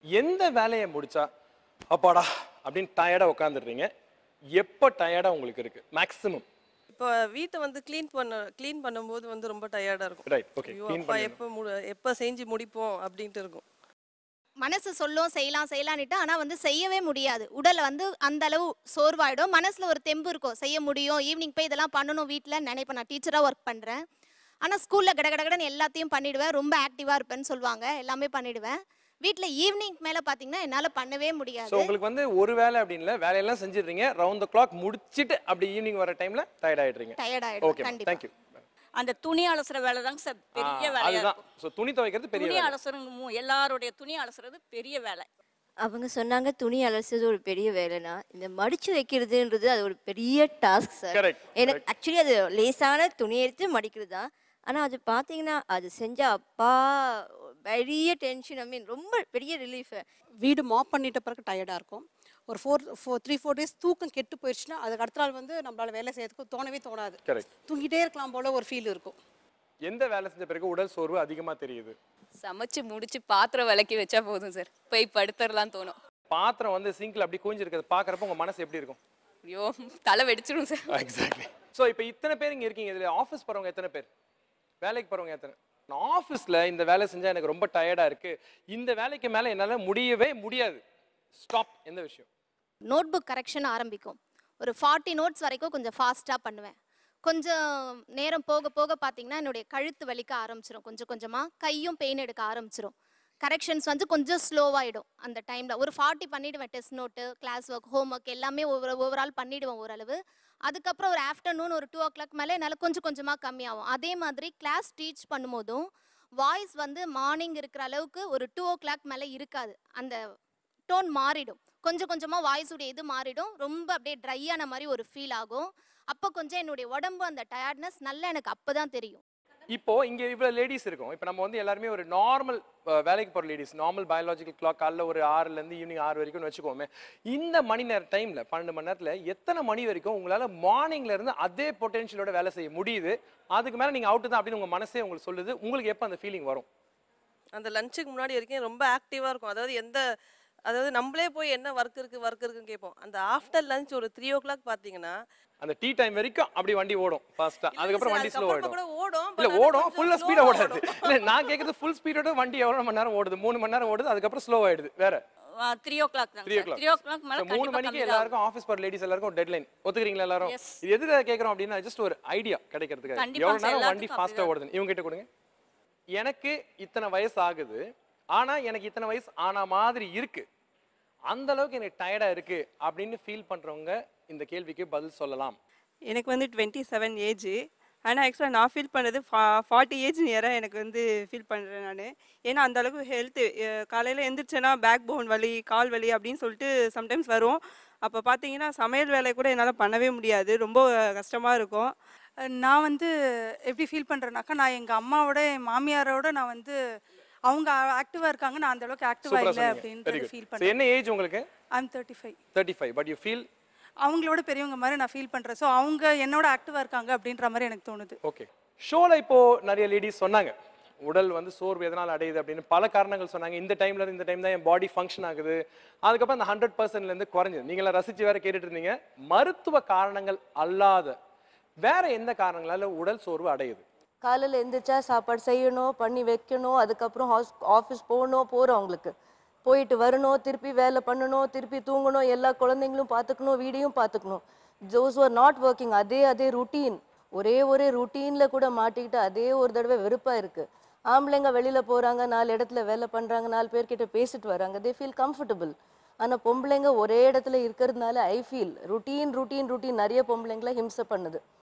எந்த வேலையை முடிச்சா அப்பாடா அப்படின்னு டயர்டா உட்காந்துடுறீங்க எப்போ டயர்டா உங்களுக்கு இருக்கு மேக்ஸிமம் இப்போ வீட்டை வந்து க்ளீன் பண்ண க்ளீன் பண்ணும்போது வந்து ரொம்ப டயர்டாக இருக்கும் ரைட் ஓகே ஐயோ க்ளீன் அப்பா பண்ணி எப்போ முடி எப்போ செஞ்சு முடிப்போம் அப்படின்ட்டு இருக்கும் மனசு சொல்லும் செய்யலாம் செய்யலான்னுட்டு ஆனால் வந்து செய்யவே முடியாது உடல் வந்து அந்த அளவு சோர்வாயிடும் மனசில் ஒரு தெம்பு இருக்கும் செய்ய முடியும் ஈவினிங் போய் இதெல்லாம் பண்ணணும் வீட்டில் நினைப்பேன் நான் டீச்சராக ஒர்க் பண்ணுறேன் ஆனால் ஸ்கூலில் கடகடகடன்னு எல்லாத்தையும் பண்ணிடுவேன் ரொம்ப ஆக்டிவாக இருப்பேன்னு சொல்லுவாங்க எல்லாமே பண்ணிடுவேன் வீட்டில் ஈவினிங் மேலே பார்த்தீங்கன்னா என்னால் பண்ணவே ஸோ முடியாது உங்களுக்கு வந்து ஒரு வேலை அப்படின்னு இல்லை வேலையெல்லாம் செஞ்சிடுறீங்க ரவுண்ட் த கிளாக் முடிச்சிட்டு அப்படி ஈவினிங் வர டைம்ல டயர்ட் ஆயிடுறீங்க டயர்ட் ஆகிடும் ஓகே கண்டிப்பாக தேங்க்யூ அந்த துணி அலசுற வேலை தாங்க சார் பெரிய வேலையா அதுதான் இருக்கும் ஸோ துணி துவைக்கிறது பெரிய துணி வேலை அலசுறது மு- எல்லாருடைய துணி அலசுறது பெரிய வேலை அவங்க சொன்னாங்க துணி அலசுறது ஒரு பெரிய வேலைனா இந்த மடிச்சு வைக்கிறதுன்றது அது ஒரு பெரிய டாஸ்க் சார் Correct, எனக்கு ஆக்சுவலி அது லேசான துணி எடுத்து மடிக்கிறது தான் ஆனால் அது பார்த்தீங்கன்னா அது செஞ்சா அப்பா பெரிய டென்ஷன் ஐ மீன் ரொம்ப பெரிய ரிலீஃப் வீடு மாப் பண்ணிட்ட பிறகு டயர்டாக இருக்கும் ஒரு four four three four days தூக்கம் கெட்டு போயிடுச்சுன்னா அதுக்கு அடுத்த நாள் வந்து நம்மளால வேலை செய்யறதுக்கு தோணவே தோணாது கரெக்ட் தூங்கிட்டே இருக்கலாம் போல ஒரு ஃபீல் இருக்கும் எந்த வேலை செஞ்ச பிறகு உடல் சோர்வு அதிகமா தெரியுது சமைச்சு முடிச்சு பாத்திரம் விளக்கி வச்சா போதும் சார் போய் படுத்துறலாம் தோணும் பாத்திரம் வந்து சிங்க்ல அப்படி குவிஞ்சிருக்கிறது பாக்குறப்ப உங்க மனசு எப்படி இருக்கும் ஐயோ தலை வெடிச்சிடும் சார் எக்ஸாக்ட்லி ஸோ இப்போ இத்தனை பேர் இங்க இருக்கீங்க இதுல ஆஃபீஸ் போறவங்க எத்தனை பேர் வேலைக்கு போறவங்க எத்தனை நான் ஆஃபீஸ்ல இந்த வேலை செஞ்சா எனக்கு ரொம்ப டயர்டா இருக்கு இந்த வேலைக்கு மேல என்னால முடியவே முடியாது ஸ்டாப் எந்த விஷயம் நோட் புக் கரெக்ஷன் ஆரம்பிக்கும் ஒரு ஃபார்ட்டி நோட்ஸ் வரைக்கும் கொஞ்சம் ஃபாஸ்ட்டாக பண்ணுவேன் கொஞ்சம் நேரம் போக போக பார்த்தீங்கன்னா என்னுடைய கழுத்து வலிக்க ஆரம்பிச்சிரும் கொஞ்சம் கொஞ்சமாக கையும் பெயின் எடுக்க ஆரம்பிச்சிரும் கரெக்ஷன்ஸ் வந்து கொஞ்சம் ஸ்லோவாகிடும் அந்த டைமில் ஒரு ஃபார்ட்டி பண்ணிவிடுவேன் test note classwork homework எல்லாமே ஒவ்வொரு ஓவரால் பண்ணிவிடுவேன் ஓரளவு அதுக்கப்புறம் ஒரு ஆஃப்டர்நூன் ஒரு டூ ஓ கிளாக் மேலே என்னால் கொஞ்சம் கொஞ்சமாக கம்மியாகும் அதே மாதிரி கிளாஸ் டீச் பண்ணும்போதும் வாய்ஸ் வந்து மார்னிங் இருக்கிற அளவுக்கு ஒரு டூ ஓ கிளாக் மேலே இருக்காது அந்த டோன் மாறிடும் கொஞ்சம் கொஞ்சமாக வாய்ஸுடைய இது மாறிடும் ரொம்ப அப்படியே ட்ரை ஆன மாதிரி ஒரு ஃபீல் ஆகும் அப்போ கொஞ்சம் என்னுடைய உடம்பு அந்த டயர்ட்னஸ் நல்லா எனக்கு அப்போ தான் தெரியும் இப்போ இங்க இவ்வளவு லேடிஸ் இருக்கும் இப்போ நம்ம வந்து எல்லாருமே ஒரு நார்மல் வேலைக்கு போற லேடிஸ் நார்மல் பயாலஜிக்கல் கிளாக் காலைல ஒரு ஆறுல இருந்து ஈவினிங் ஆறு வரைக்கும் வச்சுக்கோமே இந்த மணி நேர டைம்ல பன்னெண்டு மணி நேரத்துல எத்தனை மணி வரைக்கும் உங்களால மார்னிங்ல இருந்து அதே பொட்டன்ஷியலோட வேலை செய்ய முடியுது அதுக்கு மேல நீங்க அவுட் தான் அப்படின்னு உங்க மனசே உங்களுக்கு சொல்லுது உங்களுக்கு எப்போ அந்த ஃபீலிங் வரும் அந்த லஞ்சுக்கு முன்னாடி வரைக்கும் ரொம்ப ஆக்டிவாக இருக்கும் அதாவது எந்த அதாவது நம்மளே போய் என்ன ஒர்க் இருக்கு ஒர்க் இருக்குன்னு கேட்போம் அந்த ஆஃப்டர் லஞ்ச் ஒரு த்ரீ ஓ கிளாக் பார்த்தீங்கன்னா அந்த டீ டைம் வரைக்கும் அப்படி வண்டி ஓடும் ஃபாஸ்டா அதுக்கப்புறம் வண்டி ஸ்லோ அதுக்கப்புறமா ஆயிடும் கூட ஓடும் இல்ல but அது ஓடும் கொஞ்சம் ஃபுல்லா slow ஸ்பீடா ஆ ஓடாது இல்ல நான் கேக்குறது ஃபுல் ஸ்பீடோட வண்டி எவ்வளவு மணி நேரம் ஓடுது மூணு மணி நேரம் ஓடுது அதுக்கப்புறம் ஸ்லோ ஆயிடுது வேற த்ரீ ஓ கிளாக் தான் three o sir three o'clock So, மேலே மூணு மணிக்கு எல்லாருக்கும் ஆஃபீஸ் போற லேடிஸ் எல்லாருக்கும் டெட்லைன் ஒத்துக்கிறீங்களா எல்லாரும் Yes. இது எதுக்கு கேக்குறோம் அப்படின்னா ஜஸ்ட் ஒரு ஐடியா கிடைக்கிறதுக்கு கண்டிப்பா எவ்வளவு sir, நேரம் வண்டி எல்லாத்துக்கும் ஃபாஸ்டா ஓடுது இவங்க கிட்ட கொடுங்க எனக்கு இத்தனை வயசு ஆகுது ஆனா எனக்கு இத்தனை வயசு ஆன மாதிரி இருக்கு அந்த அளவுக்கு எனக்கு டயர்டா இருக்கு அப்படின்னு ஃபீல் பண்றவங்க இந்த கேள்விக்கு பதில் சொல்லலாம் எனக்கு வந்து டுவெண்ட்டி செவன் ஏஜ் ஆனால் ஆக்சுவலாக நான் ஃபீல் பண்ணது ஃபா ஃபார்ட்டி ஏஜ் நியராக எனக்கு வந்து ஃபீல் பண்ணுறேன் நான் ஏன்னா அந்த அளவுக்கு ஹெல்த்து காலையில் எந்திரிச்சேன்னா பேக் போன் வலி கால் வலி அப்படின்னு சொல்லிட்டு சம்டைம்ஸ் வரும் அப்போ பார்த்தீங்கன்னா சமையல் வேலை கூட என்னால் பண்ணவே முடியாது ரொம்ப கஷ்டமாக இருக்கும் நான் வந்து எப்படி ஃபீல் பண்ணுறேன்னாக்கா நான் எங்கள் அம்மாவோட என் மாமியாரோட நான் வந்து அவங்க ஆக்டிவாக இருக்காங்க நான் அந்த அளவுக்கு ஆக்டிவாக சூப்பரா இல்லை சொன்னீங்க வெரி அப்படின்றது ஃபீல் குட் பண்ணுறேன் என்ன ஏஜ் உங்களுக்கு I'm thirty five thirty five but you feel அவங்களோட பெரியவங்க மாதிரி நான் ஃபீல் பண்ணுறேன் ஸோ அவங்க என்னோட ஆக்டிவாக இருக்காங்க அப்படின்ற மாதிரி எனக்கு தோணுது ஓகே ஷோல இப்போ நிறைய லேடிஸ் சொன்னாங்க உடல் வந்து சோர்வு எதனால் அடையுது அப்படின்னு பல காரணங்கள் சொன்னாங்க இந்த டைம்ல இருந்து இந்த டைம் தான் என் பாடி ஃபங்க்ஷன் ஆகுது அதுக்கப்புறம் அந்த ஹண்ட்ரட் பர்சன்ட்ல இருந்து குறைஞ்சது நீங்களாம் ரசிச்சு வேற கேட்டுட்டு இருந்தீங்க மருத்துவ காரணங்கள் அல்லாத வேற எந்த காரணங்களால உடல் சோர்வு அடையுது காலையில் எந்திரிச்சா சாப்பாடு செய்யணும் பண்ணி வைக்கணும் அதுக்கப்புறம் ஹாஸ் ஆஃபீஸ் போகணும் போகிறவங்களுக்கு போயிட்டு வரணும் திருப்பி வேலை பண்ணணும் திருப்பி தூங்கணும் எல்லா குழந்தைங்களும் பார்த்துக்கணும் வீடையும் பார்த்துக்கணும் ஜோஸ் ஆர் நாட் ஒர்க்கிங் அதே அதே ருட்டீன் ஒரே ஒரே ருட்டீனில் கூட மாட்டிக்கிட்டு அதே ஒரு தடவை வெறுப்பாக இருக்குது ஆம்பளைங்க வெளியில் போகிறாங்க நாலு இடத்துல வேலை பண்ணுறாங்க நாலு பேர்கிட்ட பேசிட்டு வராங்க தே ஃபீல் கம்ஃபர்டபுள் ஆனால் பொம்பளைங்க ஒரே இடத்துல இருக்கிறதுனால I feel routine routine routine நிறைய பொம்பளைங்கள ஹிம்சை பண்ணுது